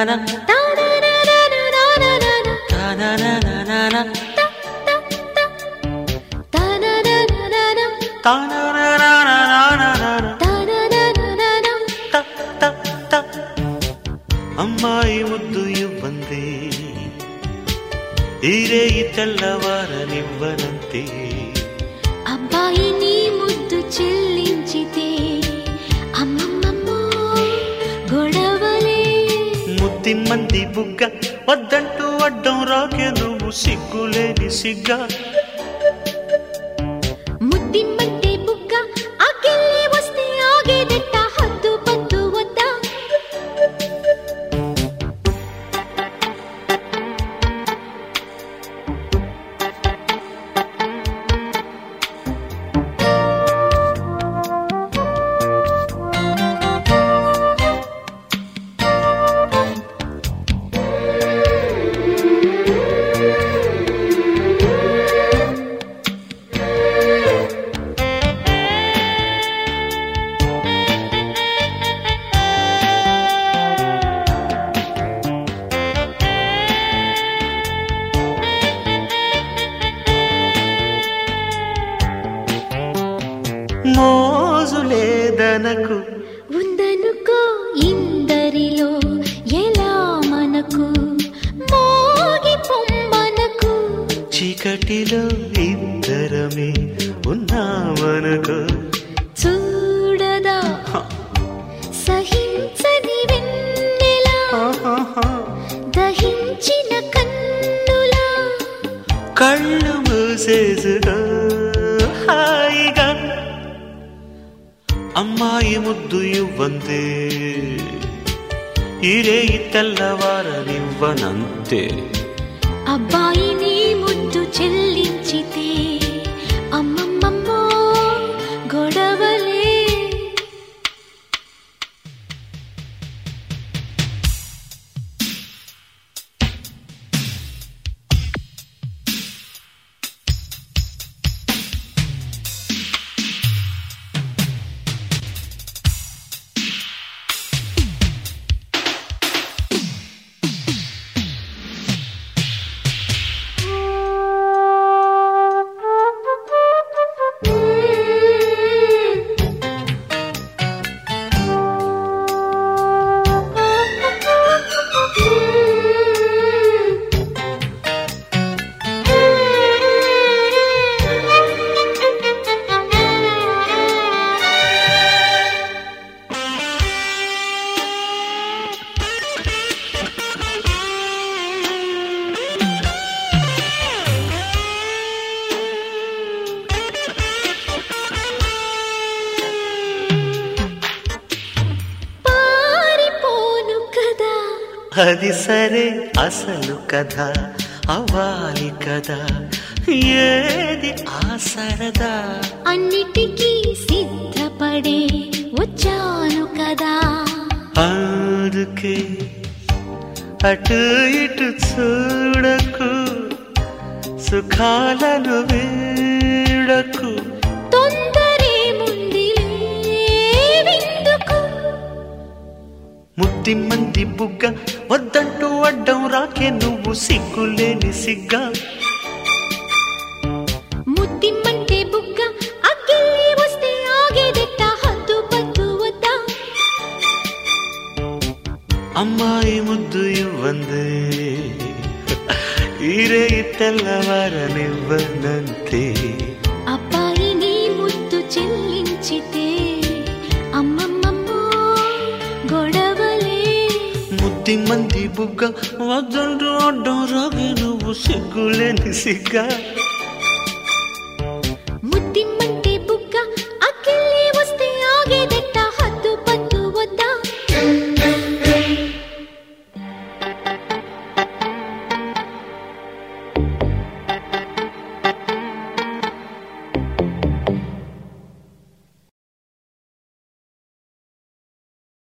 అమ్మాయి ముద్దు ఇవ్వంది ఈరే తెల్లవారనివ్వనంతే అబ్బాయి నీ ముద్దు చెల్లించితే అమ్మమ్మమ్మో గొడవలే ముద్ది మంది బుగ్గ వద్దంటూ అడ్డం రాకే నువ్వు సిగ్గులేని సిగ్గా ముద్దిమ్మంటే బుగ్గ ఆకెళ్ళి వస్తే ఆగేదెట్ట హద్దు పద్దు వద్దా మోజు లేదనకు ఉందనుకో ఇందరిలో ఎలా మనకు మోగి పొమ్మనకు చీకటిలో ఇద్దరమే ఉన్నామనకు చూడదా సహించని వెన్నెలా దహించిన కన్నులా కళ్ళు మూసేసుకో హాయిగా అమ్మాయి ముద్దు ఇవ్వంతే ఈరే తెల్లవారనివ్వనంతే అబ్బాయి నీ ముద్దు చెల్లించితే అమ్మమ్మమ్మో గొడవలే పారిపోను కదా అది సరే అసలు కథ అవ్వాలి కదా ఏది ఆ సరదా అన్నిటికీ సిద్ధపడే వచ్చాను కదా అందుకే అటు ఇటు చూడకు సుఖాలను వీడకు తొందరే ముందిలే విందుకు ముద్ది మంది బుగ్గ వద్దంటూ అడ్డం రాకే నువ్వు సిగ్గులేని సిగ్గా ముద్దిమ్మంటే బుగ్గ అగ్గిల్లి వస్తే ఆగేదెట్ట హద్దు పద్దు వద్దా అమ్మాయి ముద్దు ఇవ్వంది ఈరే తెల్లవారనివ్వనంతే అబ్బాయి నీ ముద్దు చెల్లించితే అమ్మమ్మమ్మో గొడవలే ముద్ది మంది బుగ్గ వద్దంటూ అడ్డం రాగే నువ్వు సిగ్గులేని సిగ్గా